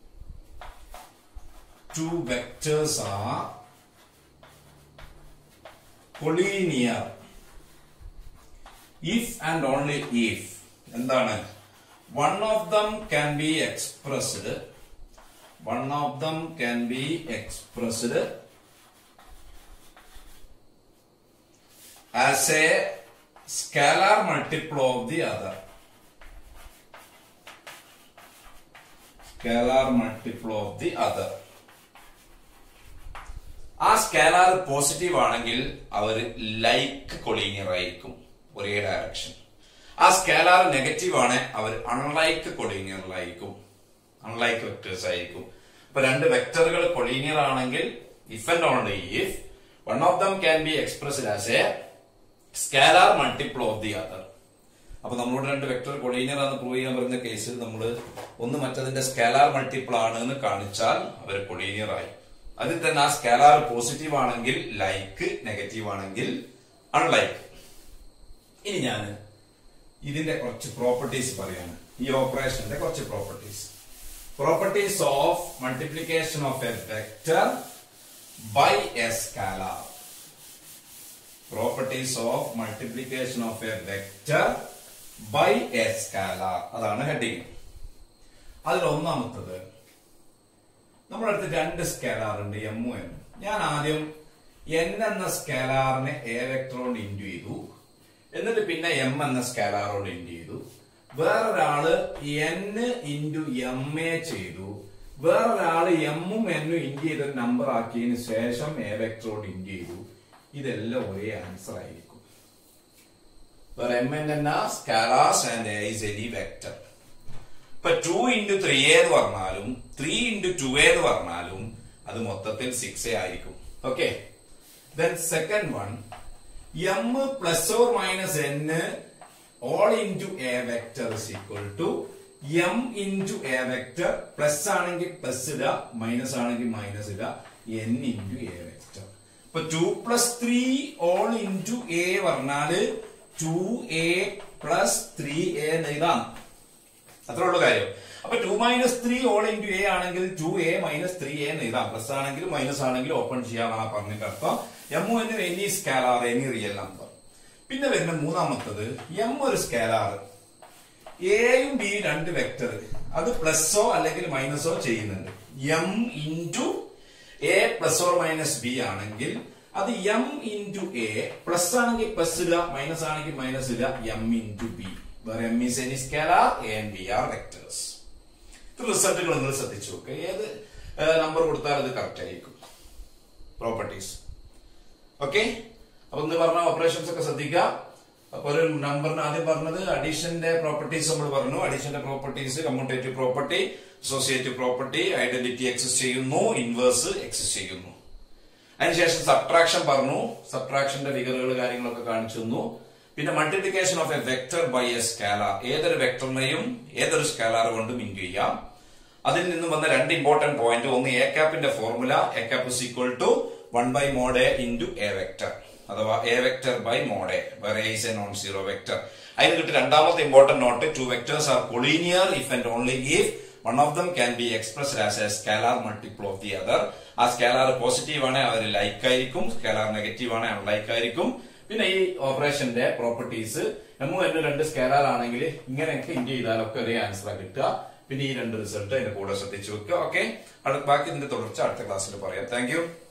two vectors are collinear if and only if എന്താണ് one of them can be expressed one of them can be expressed as a scalar multiple of the other scalar multiple of the other ആ scalar positive ആണെങ്കിൽ അവർ like collinear ആയിരിക്കും ഒരേ direction ആ scalar negative ആണ് അവർ unlike കൊളീനിയറിലായിരിക്കും unlike vectors ആയിരിക്കും ഇപ്പൊ രണ്ട് വെക്ടറുകൾ കൊളീനിയർ ആണെങ്കിൽ if and only if one of them can be expressed as a scalar multiple of the other അപ്പൊ നമ്മളോട് രണ്ട് വെക്ടർ കൊളീനിയർ ആണെന്ന് പ്രൂവ് ചെയ്യാൻ പറയുന്ന കേസിൽ നമ്മൾ ഒന്ന് മറ്റതിന്റെ സ്കാലാർ മൾട്ടിപ്പിൾ ആണ് എന്ന് കാണിച്ചാൽ അവർ കൊളീനിയർ ആയി അതിൽ തന്നെ ആ സ്കാലാർ പോസിറ്റീവ് ആണെങ്കിൽ ലൈക്ക് നെഗറ്റീവ് ആണെങ്കിൽ അൺലൈക്ക് ഇനി ഞാൻ ഇതിന്റെ കുറച്ച് പ്രോപ്പർട്ടീസ് പറയാണ് ഈ ഓപ്പറേഷന്റെ കുറച്ച് properties properties of multiplication of a vector by a scalar properties of multiplication of a vector by a scalar അതാണ് ഹെഡിങ് അതിൽ ഒന്നാമത്തത് നമ്മുടെ അടുത്ത് രണ്ട് സ്കേലാർ ഉണ്ട് എമ്മും എന്നും ഞാൻ ആദ്യം എൻ എന്ന സ്കേലാറിനെ എ വെക്ടറോട് ഇൻഡു ചെയ്തു എന്നിട്ട് പിന്നെ എം എന്ന സ്കേലാറോട് ഇൻഡു ചെയ്തു വേറൊരാള് എൻ ഇൻറ്റു എം എ ചെയ്തു വേറൊരാള് എമ്മും എന്നും ഇൻഡു ചെയ്ത നമ്പർ ആക്കിയതിനു ശേഷം എ വെക്ടറോട് ഇൻഡു ചെയ്തു ഇതെല്ലാം ഒരേ ആൻസർ ആയിരിക്കും വേറെ എം എൻ എന്ന scalars and A is any vector ഇപ്പൊ ടു ഇൻറ്റു ത്രീ എന്ന് പറഞ്ഞാലും ത്രീ ഇൻറ്റു ടു എന്ന് പറഞ്ഞാലും അത് മൊത്തത്തിൽ സിക്സ് എ ആയിരിക്കും okay then second one M plus or minus N whole into A vector is equal to M into A vector plus ആണെങ്കിൽ plus ഇടുക മൈനസ് ആണെങ്കിൽ മൈനസ് ഇടുക എൻ ഇൻറ്റു എ വെക്ടർ ഇപ്പൊ two plus three whole into A പറഞ്ഞാല് two A plus three A എഴുതാം അത്രേ ഉള്ളൂ കാര്യം അപ്പൊ two minus three whole into A ആണെങ്കിൽ two A minus three A എന്ന് എഴുതാം പ്ലസ് ആണെങ്കിലും മൈനസ് ആണെങ്കിലും ഓപ്പൺ ചെയ്യാമെന്നാണ് പറഞ്ഞിട്ട് അർത്ഥം എം എന്നും any scalar any real number പിന്നെ വരുന്ന മൂന്നാമത്തത് എം ഒരു സ്കാലാർ എയും ബി രണ്ട് വെക്ടർ അത് പ്ലസോ അല്ലെങ്കിൽ മൈനസോ ചെയ്യുന്നുണ്ട് M into A plus or minus B ആണെങ്കിൽ അത് എം ഇൻറ്റു എ പ്ലസ് ആണെങ്കിൽ പ്ലസ് ഇടുക മൈനസ് ആണെങ്കിൽ മൈനസ് ഇടുക എം ഇൻറ്റു ബി വേറെ M is any scalar A and B are vectors ഇത് റിസൾട്ടുകൾ നിങ്ങൾ ശ്രദ്ധിച്ചു നോക്കുക ഏത് നമ്പർ കൊടുത്താൽ അത് കറക്റ്റ് ആയിരിക്കും പ്രോപ്പർട്ടീസ് ഓക്കെ അപ്പൊ ഇന്ന് പറഞ്ഞ ഓപ്പറേഷൻസ് ഒക്കെ ശ്രദ്ധിക്കുക അപ്പൊ ഒരു നമ്പറിന് ആദ്യം പറഞ്ഞത് അഡീഷന്റെ പ്രോപ്പർട്ടീസ് നമ്മൾ പറഞ്ഞു അഡീഷന്റെ properties commutative property associative property identity exist ചെയ്യുന്നു ഇൻവേഴ്സ് എക്സിസ്റ്റ് ചെയ്യുന്നു അതിനുശേഷം സബ്ട്രാക്ഷൻ പറഞ്ഞു സബ്ട്രാക്ഷന്റെ ഫിഗറുകൾ കാര്യങ്ങളൊക്കെ കാണിച്ചു തന്നു പിന്നെ multiplication of A vector by a scalar ഏതൊരു വെക്ടറിനെയും ഏതൊരു സ്കാലാർ കൊണ്ടും ഇൻറ്റു ചെയ്യാം അതിൽ നിന്ന് വന്ന രണ്ട് ഇമ്പോർട്ടന്റ് പോയിന്റ് ഒന്ന് എ ക്യാപ്പിന്റെ formula A cap is equal to one by mod A into A vector അഥവാ A vector by mod A വേറെ is a non zero vector അതിന് കിട്ടിയ രണ്ടാമത്തെ important note two vectors are collinear if and only if one of them can be expressed as a scalar multiple of the other ആ scalar positive ആണ് അവർ like ആയിരിക്കും scalar negative ആണ് unlike ആയിരിക്കും പിന്നെ ഈ ഓപ്പറേഷന്റെ പ്രോപ്പർട്ടീസ് എം എന്ന രണ്ട് സ്കാലാർ ആണെങ്കിൽ ഇങ്ങനെയൊക്കെ ഇൻഡ് ചെയ്താലൊക്കെ ഒരേ ആൻസർ കിട്ടുക പിന്നെ ഈ രണ്ട് റിസൾട്ട് അതിന്റെ കൂടെ ശ്രദ്ധിച്ചു വെക്കുക ഓക്കെ ബാക്കി ഇതിന്റെ തുടർച്ച അടുത്ത ക്ലാസ്സിൽ പറയാം താങ്ക്